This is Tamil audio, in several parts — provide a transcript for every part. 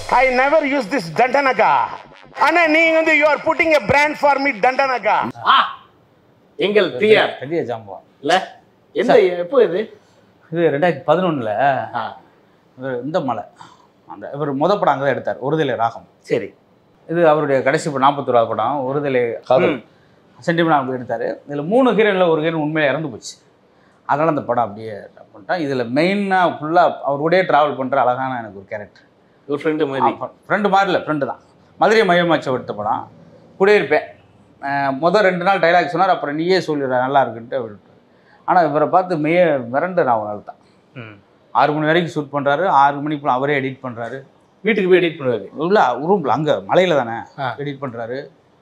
ஐ நெவர் யூஸ் திஸ் தண்டனகா அண்ணா நீங்க வந்து you are putting a brand for me தண்டனகா ஆ எங்கள் பிரியர் பெரிய ஜாம்பவான் இல்ல எந்த எப்போ இது இது ரெண்டாயிரத்தி பதினொன்றில் ஆ, இந்த மலை அந்த இவர் முத படம் அங்கே தான் எடுத்தார் ஒருதலை ராகம் சரி இது அவருடைய கடைசி படம் நாற்பத்தோராவது படம் ஒருதலை காதல் சென்டிமெண்ட் அப்படி எடுத்தார் இதில் மூணு ஹீரோனில் ஒரு ஹீரோன் உண்மையிலே இறந்து போச்சு அதனால் அந்த படம் அப்படியே டப் பண்ணிட்டேன் இதில் மெயினாக ஃபுல்லாக அவர் கூடயே ட்ராவல் பண்ணுற அழகான எனக்கு ஒரு கேரக்டர் ஒரு ஃப்ரெண்டு மாதிரி ஃப்ரெண்டு மாதிரி இல்லை ஃப்ரெண்டு தான் மதுரை மையமாச்சம் எடுத்த படம் கூடயே இருப்பேன் அஹ் மொதல் ரெண்டு நாள் டைலாக் சொன்னார் அப்புறம் நீயே சொல்லிடுற நல்லா இருக்குன்ட்டு விட்டுரு ஆனால் இவரை பார்த்து மெய்ய மிரண்டு நான் ஒரு நாள் தான் ம். ஆறு மணி வரைக்கும் ஷூட் பண்ணுறாரு ஆறு மணிக்குள்ள அவரே எடிட் பண்ணுறாரு வீட்டுக்கு போய் எடிட் பண்ணுவாரு உள்ள ரூமில் அங்கே மலையில் தானே ஆ. எடிட் பண்ணுறாரு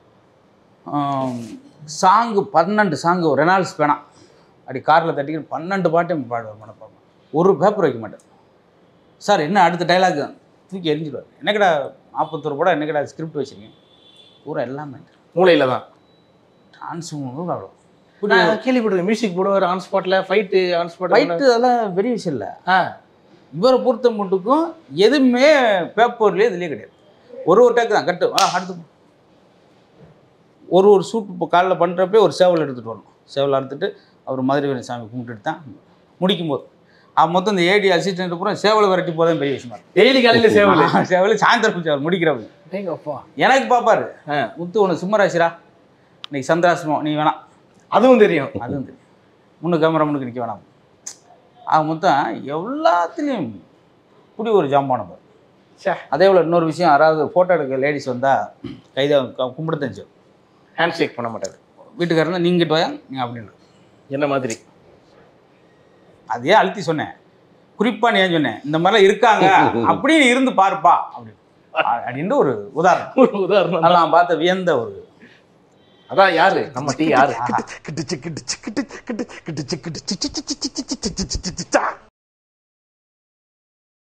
சாங்கு பன்னெண்டு சாங்கு ரெனால்ஸ் பேனா அப்படி காரில் தட்டிக்கிட்டு பன்னெண்டு பாட்டும் பாடுவார் மனப்பாடம் ஒரு பேப்பர் வைக்க மாட்டார் சார் என்ன அடுத்த டைலாக் தூக்கி எரிஞ்சிடுவார் என்னக்கடா நாற்பத்தொரு படம் என்னக்கடா ஸ்கிரிப்ட் வச்சிருக்கீங்க பூரா எல்லாமே மூளையில தான் டான்ஸ் அவ்வளோ நான் கேள்விப்பட்டிருக்கேன் மியூசிக் போடுவார் ஆன் ஸ்பாட்ல ஃபைட்டு ஆன் ஸ்பாட் ஃபைட்டு அதெல்லாம் பெரிய விஷயம் இல்லை ஆ இவரை பொறுத்த மட்டுக்கும் எதுவுமே பேப்பர்லேயே இதுலேயே கிடையாது ஒரு ஒரு டேக்கு தான் கட்டு ஆ அடுத்து போ. ஒரு ஒரு சூட் இப்போ காலைல பண்ணுறப்பே ஒரு சேவல் எடுத்துகிட்டு வரணும் சேவல் அறுத்துட்டு அவர் மதுரை வீரன் சாமி கும்பிட்டுட்டு தான் முடிக்கும் போது அவன் மொத்தம் இந்த ஏடி அசிஸ்டன்ட் பூரா சேவலை விரட்டி போதான் பெரிய விஷயமா இருக்கும் டெய்லி காலையில சேவல் சேவல் சாயந்தரம் சேவல் முடிக்கிறவங்க ஏங்கப்பா எனக்கு பார்ப்பாரு ஆ, முத்து உனக்கு சிம்மராசிரா இன்னைக்கு சந்திராசிரமம் நீ வேணாம் அதுவும் தெரியும் அதுவும் தெரியும் முன்னு கேமரா முன்னுக்கு நிற்க வேணாம் அவன் மொத்தம் எல்லாத்துலேயும் இப்படி ஒரு ஜாம்பான பாரு ச்சே அதே போல் இன்னொரு விஷயம் யாராவது ஃபோட்டோ எடுக்க லேடிஸ் வந்தால் கைதை கும்பிட தெரிஞ்சு ஹேண்ட் ஷேக் பண்ண மாட்டாரு வீட்டுக்காரங்க நீங்கள் போயா நீங்கள் அப்படின்னு என்ன மாதிரி அதையே அழுத்தி சொன்னேன் குறிப்பாக நீ ஏன் சொன்னேன் இந்த மாதிரிலாம் இருக்காங்க அப்படின்னு இருந்து பாருப்பா அப்படின்னு அப்படின்ற ஒரு உதாரணம் ஒரு உதாரணம் அதெல்லாம் நான் பார்த்த வியந்த ஒரு அதான் யாரு நம்ம டீ யாரு கிட்டு கிட்டு கிட்டு கிட்டு கிட்டு கிட்டு கிட்டு கிட்டு கிட்டு கிட்டு கிட்டு கிட்டு கிட்டு